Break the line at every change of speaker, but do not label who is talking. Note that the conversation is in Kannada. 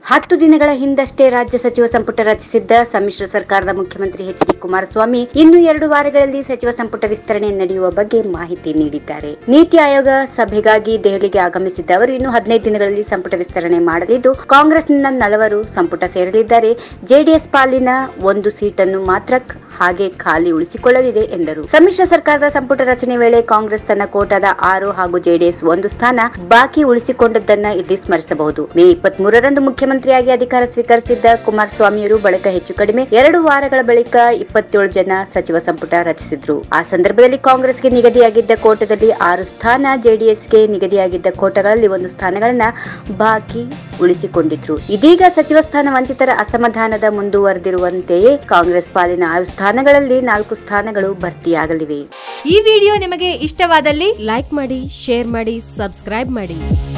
ಹತ್ತು ದಿನಗಳ ಹಿಂದಷ್ಟೇ ರಾಜ್ಯ ಸಚಿವ ಸಂಪುಟ ರಚಿಸಿದ್ದ ಸಮ್ಮಿಶ್ರ ಸರ್ಕಾರದ ಮುಖ್ಯಮಂತ್ರಿ ಎಚ್ ಡಿ ಕುಮಾರಸ್ವಾಮಿ ಇನ್ನು ಎರಡು ವಾರಗಳಲ್ಲಿ ಸಚಿವ ಸಂಪುಟ ವಿಸ್ತರಣೆ ನಡೆಯುವ ಬಗ್ಗೆ ಮಾಹಿತಿ ನೀಡಿದ್ದಾರೆ ನೀತಿ ಆಯೋಗ ಸಭೆಗಾಗಿ ದೆಹಲಿಗೆ ಆಗಮಿಸಿದ್ದ ಅವರು ಇನ್ನು ಹದಿನೈದು ದಿನಗಳಲ್ಲಿ ಸಂಪುಟ ವಿಸ್ತರಣೆ ಮಾಡಲಿದ್ದು ಕಾಂಗ್ರೆಸ್ನಿಂದ ನಲವರು ಸಂಪುಟ ಸೇರಲಿದ್ದಾರೆ ಜೆಡಿಎಸ್ ಪಾಲಿನ ಒಂದು ಸೀಟನ್ನು ಮಾತ್ರ ಹಾಗೆ ಖಾಲಿ ಉಳಿಸಿಕೊಳ್ಳಲಿದೆ ಎಂದರು ಸಮ್ಮಿಶ್ರ ಸರ್ಕಾರದ ಸಂಪುಟ ರಚನೆ ವೇಳೆ ಕಾಂಗ್ರೆಸ್ ತನ್ನ ಕೋಟಾದ ಆರು ಹಾಗೂ ಜೆಡಿಎಸ್ ಒಂದು ಸ್ಥಾನ ಬಾಕಿ ಉಳಿಸಿಕೊಂಡದ್ದನ್ನ ಇಲ್ಲಿ ಸ್ಮರಿಸಬಹುದು ಮೇ ಇಪ್ಪತ್ತ್ ಮೂರರಂದು ಮುಖ್ಯಮಂತ್ರಿಯಾಗಿ ಅಧಿಕಾರ ಸ್ವೀಕರಿಸಿದ್ದ ಕುಮಾರಸ್ವಾಮಿಯವರು ಬಳಿಕ ಹೆಚ್ಚು ಕಡಿಮೆ ಎರಡು ವಾರಗಳ ಬಳಿಕ ಇಪ್ಪತ್ತೇಳು ಜನ ಸಚಿವ ಸಂಪುಟ ರಚಿಸಿದ್ರು ಆ ಸಂದರ್ಭದಲ್ಲಿ ಕಾಂಗ್ರೆಸ್ಗೆ ನಿಗದಿಯಾಗಿದ್ದ ಕೋಟದಲ್ಲಿ ಆರು ಸ್ಥಾನ ಜೆಡಿಎಸ್ಗೆ ನಿಗದಿಯಾಗಿದ್ದ ಕೋಟಗಳಲ್ಲಿ ಒಂದು ಸ್ಥಾನಗಳನ್ನ ಬಾಕಿ ಉಳಿಸಿಕೊಂಡಿದ್ರು ಇದೀಗ ಸಚಿವ ಸ್ಥಾನ ವಂಚಿತರ ಅಸಮಾಧಾನದ ಮುಂದುವರೆದಿರುವಂತೆಯೇ ಕಾಂಗ್ರೆಸ್ ಪಾಲಿನ ಆರು ಸ್ಥಾನಗಳಲ್ಲಿ ನಾಲ್ಕು ಸ್ಥಾನಗಳು ಭರ್ತಿಯಾಗಲಿವೆ
ಈ ವಿಡಿಯೋ ನಿಮಗೆ ಇಷ್ಟವಾದಲ್ಲಿ
ಲೈಕ್ ಮಾಡಿ ಶೇರ್ ಮಾಡಿ ಸಬ್ಸ್ಕ್ರೈಬ್ ಮಾಡಿ